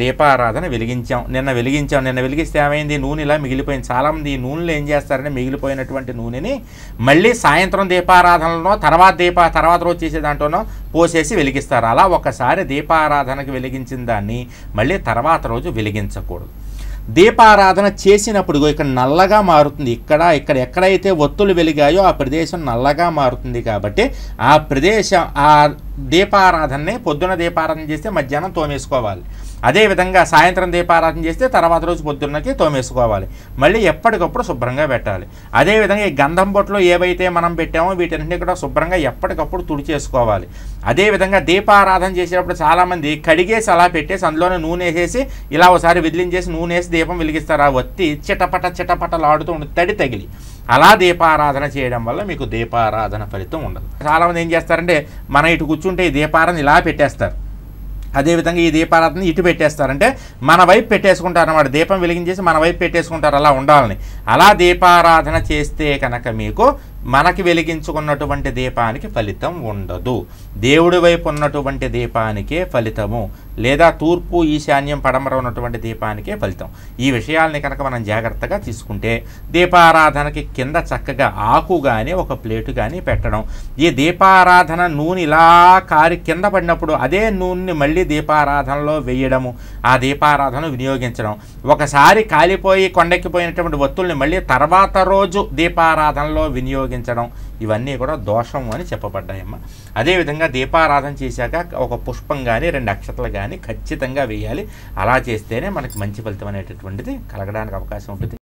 దీపారాధన వెలిగించాం నిన్న వెలిగించాం నిన్న వెలిగిస్తే ఏమైంది నూనె ఇలా మిగిలిపోయింది చాలామంది ఈ నూనెలో ఏం చేస్తారంటే మిగిలిపోయినటువంటి నూనెని మళ్ళీ సాయంత్రం దీపారాధనలో తర్వాత దీప తర్వాత రోజు చేసే దాంట్లోనో పోసేసి వెలిగిస్తారు అలా ఒకసారి దీపారాధనకి వెలిగించిన దాన్ని మళ్ళీ తర్వాత రోజు వెలిగించకూడదు దీపారాధన చేసినప్పుడు ఇగో ఇక్కడ నల్లగా మారుతుంది ఇక్కడ ఇక్కడ ఎక్కడైతే ఒత్తులు వెలిగాయో ఆ ప్రదేశం నల్లగా మారుతుంది కాబట్టి ఆ ప్రదేశం ఆ దీపారాధనని పొద్దున దీపారాధన చేస్తే మధ్యాహ్నం తోమేసుకోవాలి అదేవిధంగా సాయంత్రం దీపారాధన చేస్తే తర్వాత రోజు పొద్దున్నకి తోమేసుకోవాలి మళ్ళీ ఎప్పటికప్పుడు శుభ్రంగా పెట్టాలి అదేవిధంగా ఈ గంధం బొట్లు ఏవైతే మనం పెట్టామో వీటన్నింటినీ కూడా శుభ్రంగా ఎప్పటికప్పుడు తుడిచేసుకోవాలి అదేవిధంగా దీపారాధన చేసేటప్పుడు చాలామంది కడిగేసి అలా పెట్టేసి అందులోనే నూనె వేసేసి ఇలా ఒకసారి విదిలించేసి నూనె వేసి దీపం వెలిగిస్తారు ఆ ఒత్తి చిటపట చిటపటలాడుతూ ఉంటుంది తడి తగిలి అలా దీపారాధన చేయడం వల్ల మీకు దీపారాధన ఫలితం ఉండదు చాలామంది ఏం చేస్తారంటే మన ఇటు కూర్చుంటే ఈ దీపారాధన ఇలా పెట్టేస్తారు అదేవిధంగా ఈ దీపారాధన ఇటు పెట్టేస్తారంటే మన వైపు పెట్టేసుకుంటారు అన్నమాట దీపం వెలిగించేసి మన వైపు పెట్టేసుకుంటారు అలా ఉండాలని అలా దీపారాధన చేస్తే కనుక మీకు మనకి వెలిగించుకున్నటువంటి దీపానికి ఫలితం ఉండదు దేవుడి వైపు ఉన్నటువంటి దీపానికే ఫలితము లేదా తూర్పు ఈశాన్యం పడమర ఉన్నటువంటి దీపానికే ఫలితం ఈ విషయాల్ని కనుక మనం జాగ్రత్తగా తీసుకుంటే దీపారాధనకి కింద చక్కగా ఆకు కానీ ఒక ప్లేటు కానీ పెట్టడం ఈ దీపారాధన నూనె ఇలా కారి కింద పడినప్పుడు అదే నూనెని మళ్ళీ దీపారాధనలో వేయడము ఆ దీపారాధన వినియోగించడం ఒకసారి కాలిపోయి కొండెక్కిపోయినటువంటి ఒత్తుల్ని మళ్ళీ తర్వాత రోజు దీపారాధనలో వినియోగించడం ఇవన్నీ కూడా దోషం అని చెప్పబడ్డాయమ్మ అదేవిధంగా దీపారాధన చేశాక ఒక పుష్పం కానీ రెండు అక్షతలు కానీ ఖచ్చితంగా వేయాలి అలా చేస్తేనే మనకి మంచి ఫలితం అనేటటువంటిది కలగడానికి అవకాశం ఉంటుంది